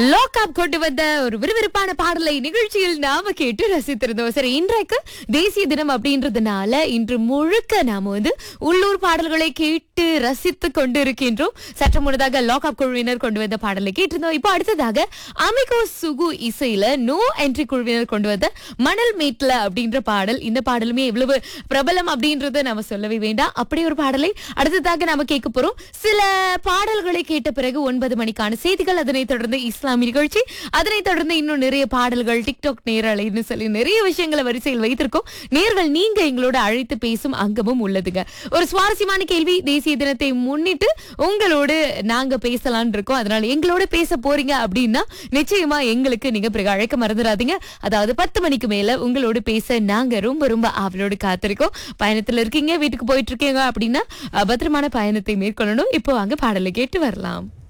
lock அப் கொண்டு வந்த ஒரு விறுவிறுப்பான பாடலை நிகழ்ச்சியில் நாம கேட்டு ரசித்திருந்தோம் சரி இன்றைக்கு தேசிய தினம் அப்படின்றதுனால இன்று முழுக்க நாம வந்து உள்ளூர் பாடல்களை கேட்டு ரசித்து கொண்டு இருக்கின்றோம் சற்று முன்னதாக லாக் அப் குழுவினர் கொண்டு வந்த பாடலை கேட்டிருந்தோம் இப்போ அடுத்ததாக அமிகோ சுகு இசையில நோ என்ட்ரி குழுவினர் கொண்டு வந்த மணல் மேட்ல அப்படின்ற பாடல் இந்த பாடலுமே எவ்வளவு பிரபலம் அப்படின்றத நம்ம சொல்லவே வேண்டாம் அப்படி ஒரு பாடலை அடுத்ததாக நாம கேட்க போறோம் சில பாடல்களை கேட்ட பிறகு ஒன்பது மணிக்கான செய்திகள் அதனைத் தொடர்ந்து இஸ்லாமிய நிகழ்ச்சி அதனைத் தொடர்ந்து இன்னும் நிறைய பாடல்கள் டிக்டாக் நேரலைன்னு சொல்லி நிறைய விஷயங்களை வரிசையில் வைத்திருக்கோம் நேர்கள் நீங்க எங்களோட அழைத்து பேசும் அங்கமும் உள்ளதுங்க ஒரு சுவாரஸ்யமான கேள்வி தேசிய தினத்தை முன்னிட்டு உங்களோடு நாங்க பேசலாம்னு இருக்கோம் அதனால எங்களோட பேச போறீங்க அப்படின்னா நிச்சயமா எங்களுக்கு நீங்க பிறகு அழைக்க மறந்துடாதீங்க அதாவது பத்து மணிக்கு மேல உங்களோடு பேச நாங்க ரொம்ப ரொம்ப ஆவலோடு காத்திருக்கோம் பயணத்துல இருக்கீங்க வீட்டுக்கு போயிட்டு இருக்கீங்க அப்படின்னா அஹ், பத்திரமான பயணத்தை மேற்கொள்ளணும் இப்போ வாங்க பாடலை கேட்டு வரலாம்